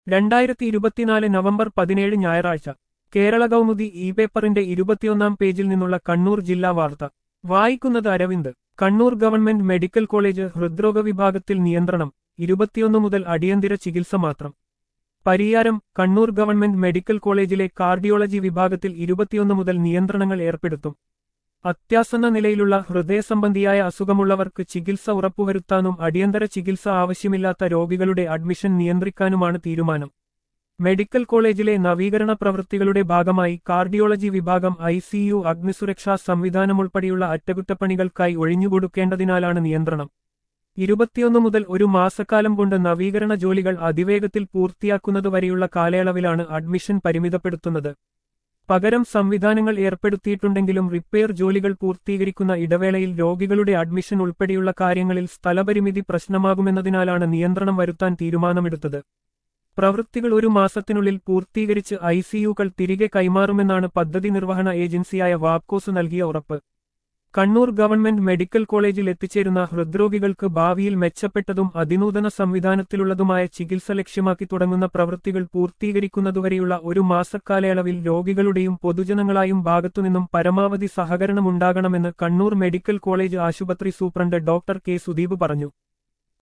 രണ്ടായിരത്തി ഇരുപത്തിനാല് നവംബർ പതിനേഴ് ഞായറാഴ്ച കേരള കൗമുദി ഇ പേപ്പറിന്റെ ഇരുപത്തിയൊന്നാം പേജിൽ നിന്നുള്ള കണ്ണൂർ ജില്ലാ വാർത്ത വായിക്കുന്നത് Aravind Kannur government medical college ഹൃദ്രോഗ വിഭാഗത്തിൽ നിയന്ത്രണം ഇരുപത്തിയൊന്ന് മുതൽ അടിയന്തര ചികിത്സ മാത്രം പരിയാരം കണ്ണൂർ ഗവൺമെന്റ് മെഡിക്കൽ കോളേജിലെ കാർഡിയോളജി വിഭാഗത്തിൽ ഇരുപത്തിയൊന്ന് മുതൽ നിയന്ത്രണങ്ങൾ ഏർപ്പെടുത്തും അത്യാസന്ന നിലയിലുള്ള ഹൃദയസംബന്ധിയായ അസുഖമുള്ളവർക്ക് ചികിത്സ ഉറപ്പുവരുത്താനും അടിയന്തര ചികിത്സ ആവശ്യമില്ലാത്ത രോഗികളുടെ അഡ്മിഷൻ നിയന്ത്രിക്കാനുമാണ് തീരുമാനം മെഡിക്കൽ കോളേജിലെ നവീകരണ പ്രവൃത്തികളുടെ ഭാഗമായി കാർഡിയോളജി വിഭാഗം ഐസിയു അഗ്നിസുരക്ഷാ സംവിധാനമുൾപ്പെടെയുള്ള അറ്റകുറ്റപ്പണികൾക്കായി ഒഴിഞ്ഞുകൊടുക്കേണ്ടതിനാലാണ് നിയന്ത്രണം ഇരുപത്തിയൊന്ന് മുതൽ ഒരു മാസക്കാലം കൊണ്ട് നവീകരണ ജോലികൾ അതിവേഗത്തിൽ പൂർത്തിയാക്കുന്നതുവരെയുള്ള കാലയളവിലാണ് അഡ്മിഷൻ പരിമിതപ്പെടുത്തുന്നത് പകരം സംവിധാനങ്ങൾ ഏർപ്പെടുത്തിയിട്ടുണ്ടെങ്കിലും റിപ്പയർ ജോലികൾ പൂർത്തീകരിക്കുന്ന ഇടവേളയിൽ രോഗികളുടെ അഡ്മിഷൻ ഉൾപ്പെടെയുള്ള കാര്യങ്ങളിൽ സ്ഥലപരിമിതി പ്രശ്നമാകുമെന്നതിനാലാണ് നിയന്ത്രണം വരുത്താൻ തീരുമാനമെടുത്തത് പ്രവൃത്തികൾ ഒരു മാസത്തിനുള്ളിൽ പൂർത്തീകരിച്ച് ഐസിയുകൾ തിരികെ കൈമാറുമെന്നാണ് പദ്ധതി നിർവഹണ ഏജൻസിയായ വാപ്കോസ് നൽകിയ ഉറപ്പ് കണ്ണൂർ ഗവൺമെന്റ് മെഡിക്കൽ കോളേജിൽ എത്തിച്ചേരുന്ന ഹൃദ്രോഗികൾക്ക് ഭാവിയിൽ മെച്ചപ്പെട്ടതും അതിനൂതന സംവിധാനത്തിലുള്ളതുമായ ചികിത്സ ലക്ഷ്യമാക്കി തുടങ്ങുന്ന പ്രവൃത്തികൾ പൂർത്തീകരിക്കുന്നതുവരെയുള്ള ഒരു മാസക്കാലയളവിൽ രോഗികളുടെയും പൊതുജനങ്ങളായും ഭാഗത്തുനിന്നും പരമാവധി സഹകരണമുണ്ടാകണമെന്ന് കണ്ണൂർ മെഡിക്കൽ കോളേജ് ആശുപത്രി സൂപ്രണ്ട് ഡോക്ടർ കെ സുദീപ് പറഞ്ഞു